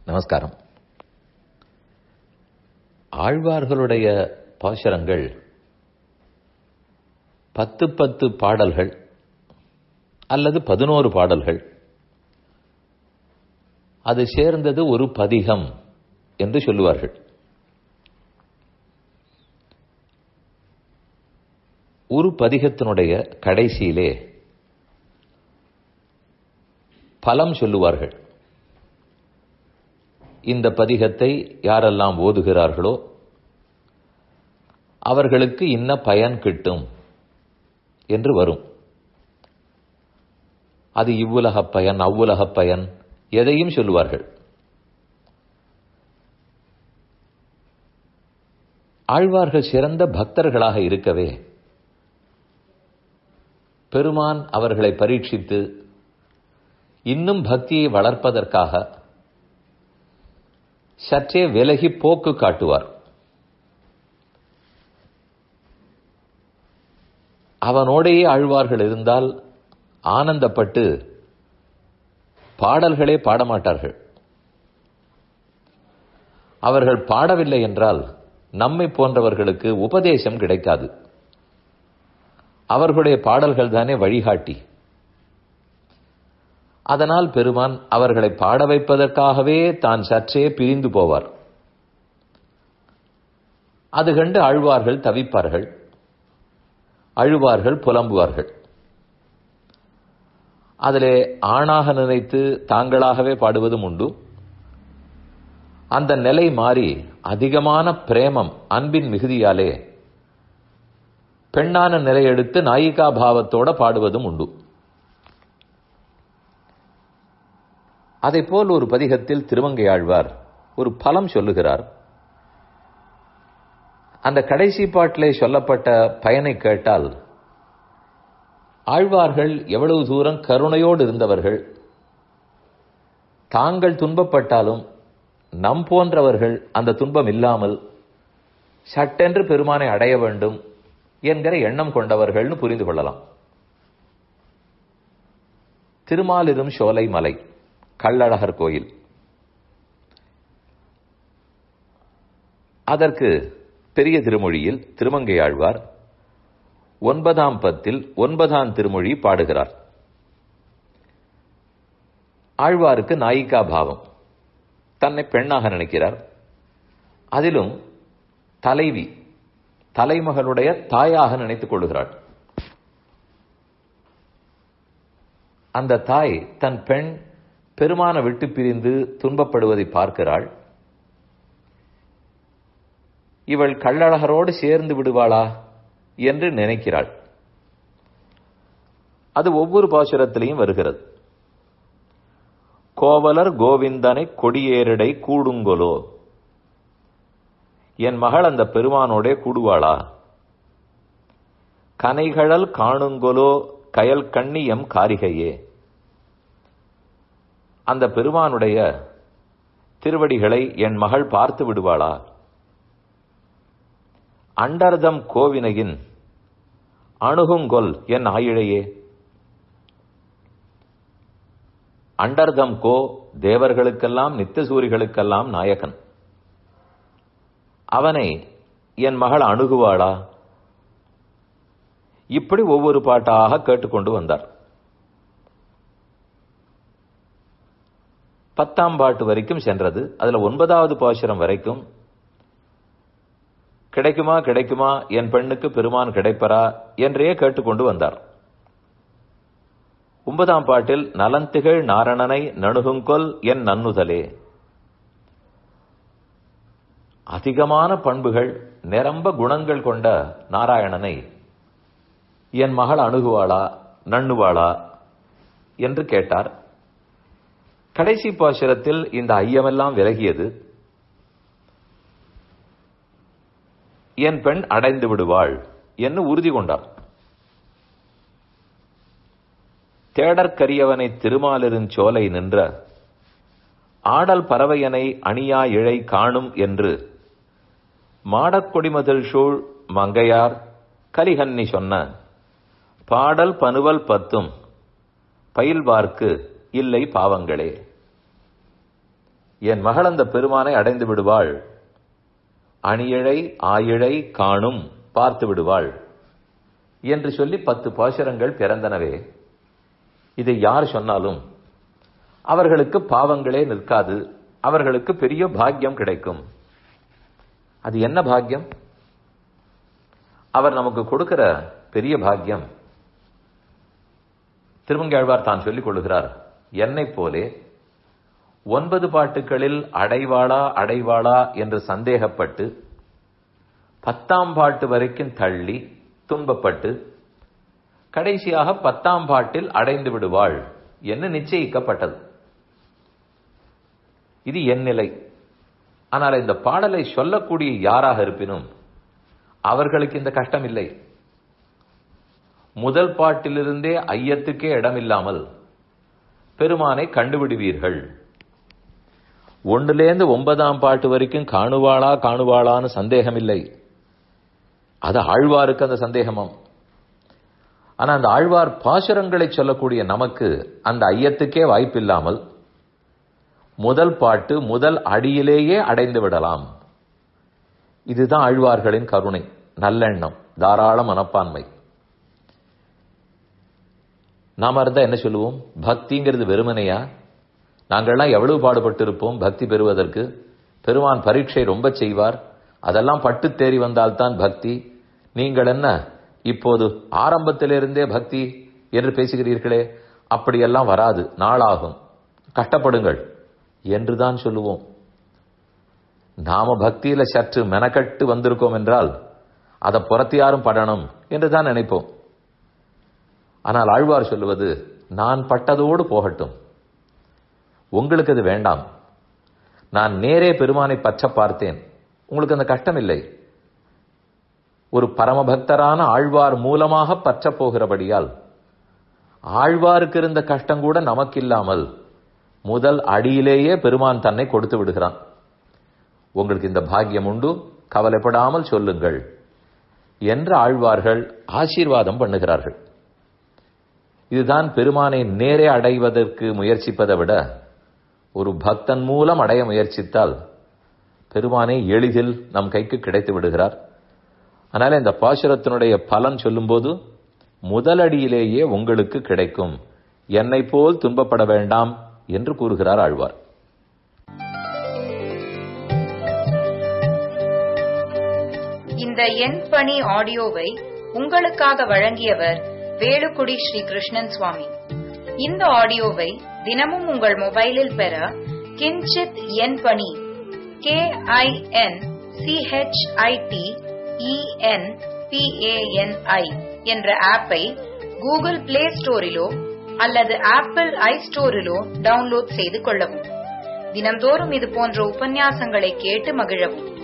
நமஸ்காரம் ஆழ்வார்களுடைய பாசுரங்கள் பத்து பத்து பாடல்கள் அல்லது பதினோரு பாடல்கள் அது சேர்ந்தது ஒரு பதிகம் என்று சொல்லுவார்கள் ஒரு பதிகத்தினுடைய கடைசியிலே பலம் சொல்லுவார்கள் இந்த பதிகத்தை யாரெல்லாம் ஓதுகிறார்களோ அவர்களுக்கு இன்ன பயன் கிட்டும் என்று வரும் அது இவ்வுலகப் பயன் அவ்வுலகப் பயன் எதையும் சொல்லுவார்கள் ஆழ்வார்கள் சிறந்த பக்தர்களாக இருக்கவே பெருமான் அவர்களை பரீட்சித்து இன்னும் பக்தியை வளர்ப்பதற்காக சற்றே விலகி போக்கு காட்டுவார் அவனோடையே ஆழ்வார்கள் இருந்தால் ஆனந்தப்பட்டு பாடல்களே பாடமாட்டார்கள் அவர்கள் பாடவில்லை என்றால் நம்மை போன்றவர்களுக்கு உபதேசம் கிடைக்காது அவர்களுடைய பாடல்கள் தானே வழிகாட்டி அதனால் பெருமான் அவர்களை பாட வைப்பதற்காகவே தான் சற்றே பிரிந்து போவார் அது கண்டு அழுவார்கள் தவிப்பார்கள் அழுவார்கள் புலம்புவார்கள் அதிலே ஆணாக நினைத்து தாங்களாகவே பாடுவதும் உண்டு அந்த நிலை மாறி அதிகமான பிரேமம் அன்பின் மிகுதியாலே பெண்ணான நிலை எடுத்து நாயிகா பாவத்தோட பாடுவதும் உண்டு அதை போல் ஒரு பதிகத்தில் திருமங்கையாழ்வார் ஒரு பலம் சொல்லுகிறார் அந்த கடைசி பாட்டிலே சொல்லப்பட்ட பயனை கேட்டால் ஆழ்வார்கள் எவ்வளவு தூரம் கருணையோடு இருந்தவர்கள் தாங்கள் துன்பப்பட்டாலும் நம் போன்றவர்கள் அந்த துன்பம் இல்லாமல் சட்டென்று பெருமானை அடைய வேண்டும் என்கிற எண்ணம் கொண்டவர்கள்னு புரிந்து கொள்ளலாம் திருமாலிரும் சோலை மலை கள்ளழகர் கோயில் அதற்கு பெரிய திருமொழியில் திருமங்கையாழ்வார் ஒன்பதாம் பத்தில் ஒன்பதாம் திருமொழி பாடுகிறார் ஆழ்வாருக்கு நாயிகா பாவம் தன்னை பெண்ணாக நினைக்கிறார் அதிலும் தலைவி தலைமகனுடைய தாயாக நினைத்துக் கொள்கிறாள் அந்த தாய் தன் பெண் பெருமான விட்டு பிரிந்து துன்பப்படுவதை பார்க்கிறாள் இவள் கள்ளழகரோடு சேர்ந்து விடுவாளா என்று நினைக்கிறாள் அது ஒவ்வொரு பாசுரத்திலையும் வருகிறது கோவலர் கோவிந்தனை கொடியேரடை கூடுங்கொலோ என் மகள் அந்த பெருமானோடே கூடுவாளா கனைகழல் காணுங்கொலோ கயல் கண்ணியம் காரிகையே அந்த பெருமானுடைய திருவடிகளை என் மகள் பார்த்து விடுவாளா அண்டர்தம் கோவினையின் அணுகுங்கொல் என் ஆயிழையே அண்டர்தம் கோ தேவர்களுக்கெல்லாம் நித்தியசூரிகளுக்கெல்லாம் நாயகன் அவனை என் மகள் அணுகுவாளா இப்படி ஒவ்வொரு பாட்டாக கேட்டுக்கொண்டு வந்தார் பத்தாம் பாட்டு வரைக்கும் சென்றது அதுல ஒன்பதாவது பாசுரம் வரைக்கும் கிடைக்குமா கிடைக்குமா என் பெண்ணுக்கு பெருமான் கிடைப்பரா என்றே கேட்டுக்கொண்டு வந்தார் ஒன்பதாம் பாட்டில் நலந்திகழ் நாரணனை நணுகுங்கொல் என் நன்னுதலே அதிகமான பண்புகள் நிரம்ப குணங்கள் கொண்ட நாராயணனை என் மகள் அணுகுவாளா நண்ணுவாளா என்று கேட்டார் கடைசி பாசுரத்தில் இந்த ஐயமெல்லாம் விலகியது என் பெண் அடைந்து விடுவாள் என்று உறுதி கொண்டார் தேடற்கரியவனை திருமாலிருஞ்சோலை நின்ற ஆடல் பறவையனை அணியா இழை காணும் என்று மாடக்கொடிமதில் சூழ் மங்கையார் கலிகன்னி சொன்ன பாடல் பனுவல் பத்தும் பயில்வார்க்கு இல்லை பாவங்களே என் மகள் அந்த பெருமானை அடைந்து விடுவாள் அணியழை ஆயிழை காணும் பார்த்து விடுவாள் என்று சொல்லி பத்து பாசுரங்கள் பிறந்தனவே இதை யார் சொன்னாலும் அவர்களுக்கு பாவங்களே நிற்காது அவர்களுக்கு பெரிய பாக்கியம் கிடைக்கும் அது என்ன பாக்கியம் அவர் நமக்கு கொடுக்கிற பெரிய பாக்கியம் திருமங்காழ்வார் தான் சொல்லிக் கொள்கிறார் என்னை போலே ஒன்பது பாட்டுகளில் அடைவாளா அடைவாளா என்று சந்தேகப்பட்டு பத்தாம் பாட்டு வரைக்கும் தள்ளி துன்பப்பட்டு கடைசியாக பத்தாம் பாட்டில் அடைந்து விடுவாள் என்று நிச்சயிக்கப்பட்டது இது என் நிலை ஆனால் இந்த பாடலை சொல்லக்கூடிய யாராக இருப்பினும் அவர்களுக்கு இந்த கஷ்டம் இல்லை முதல் பாட்டிலிருந்தே ஐயத்துக்கே இடமில்லாமல் பெருமானை கண்டுபிடுவீர்கள் ஒன்றுலேருந்து ஒன்பதாம் பாட்டு வரைக்கும் காணுவாளா காணுவாளான்னு சந்தேகம் இல்லை அது ஆழ்வாருக்கு அந்த சந்தேகமாம் ஆனா அந்த ஆழ்வார் பாசுரங்களை சொல்லக்கூடிய நமக்கு அந்த ஐயத்துக்கே வாய்ப்பில்லாமல் முதல் பாட்டு முதல் அடியிலேயே அடைந்து விடலாம் இதுதான் ஆழ்வார்களின் கருணை நல்லெண்ணம் தாராள மனப்பான்மை நாம இருந்தா என்ன சொல்லுவோம் பக்திங்கிறது வெறுமனையா நாங்கள்லாம் எவ்வளவு பாடுபட்டு இருப்போம் பக்தி பெறுவதற்கு பெருமான் பரீட்சை ரொம்ப செய்வார் அதெல்லாம் பட்டு தேறி வந்தால்தான் பக்தி நீங்கள் என்ன இப்போது ஆரம்பத்திலிருந்தே பக்தி என்று பேசுகிறீர்களே அப்படியெல்லாம் வராது நாளாகும் கஷ்டப்படுங்கள் என்றுதான் சொல்லுவோம் நாம பக்தியில சற்று மெனக்கட்டு வந்திருக்கோம் என்றால் அதை புறத்தியாரும் படணும் என்று தான் நினைப்போம் ஆனால் ஆழ்வார் சொல்லுவது நான் பட்டதோடு போகட்டும் உங்களுக்கு அது வேண்டாம் நான் நேரே பெருமானை பற்ற பார்த்தேன் உங்களுக்கு அந்த கஷ்டம் இல்லை ஒரு பரமபக்தரான ஆழ்வார் மூலமாக பற்ற போகிறபடியால் ஆழ்வாருக்கு இருந்த கஷ்டம் கூட நமக்கு இல்லாமல் முதல் அடியிலேயே பெருமான் தன்னை கொடுத்து விடுகிறான் உங்களுக்கு இந்த பாக்கியம் உண்டு கவலைப்படாமல் சொல்லுங்கள் என்று ஆழ்வார்கள் ஆசீர்வாதம் பண்ணுகிறார்கள் இதுதான் பெருமானை நேரே அடைவதற்கு முயற்சிப்பதை விட ஒரு பக்தன் மூலம் அடைய முயற்சித்தால் பெருமானை எளிதில் நம் கைக்கு கிடைத்து விடுகிறார் அதனால இந்த பாசுரத்தினுடைய பலன் சொல்லும்போது முதலடியிலேயே உங்களுக்கு கிடைக்கும் என்னை போல் துன்பப்பட வேண்டாம் என்று கூறுகிறார் ஆழ்வார் இந்த எண் பணி ஆடியோவை உங்களுக்காக வழங்கியவர் வேலுக்குடி ஸ்ரீ கிருஷ்ணன் சுவாமி இந்த ஆடியோவை தினமும் உங்கள் மொபைலில் பெற கிஞ்சித் எண் பணி கே ஐ என் சிஹெச்ஐடி இஎன் பிஏஎன்ஐ என்ற ஆப்பை கூகுள் பிளே ஸ்டோரிலோ அல்லது ஆப்பிள் ஐ ஸ்டோரிலோ டவுன்லோட் செய்து கொள்ளவும் தினம்தோறும் இது போன்ற உபன்யாசங்களை கேட்டு மகிழவும்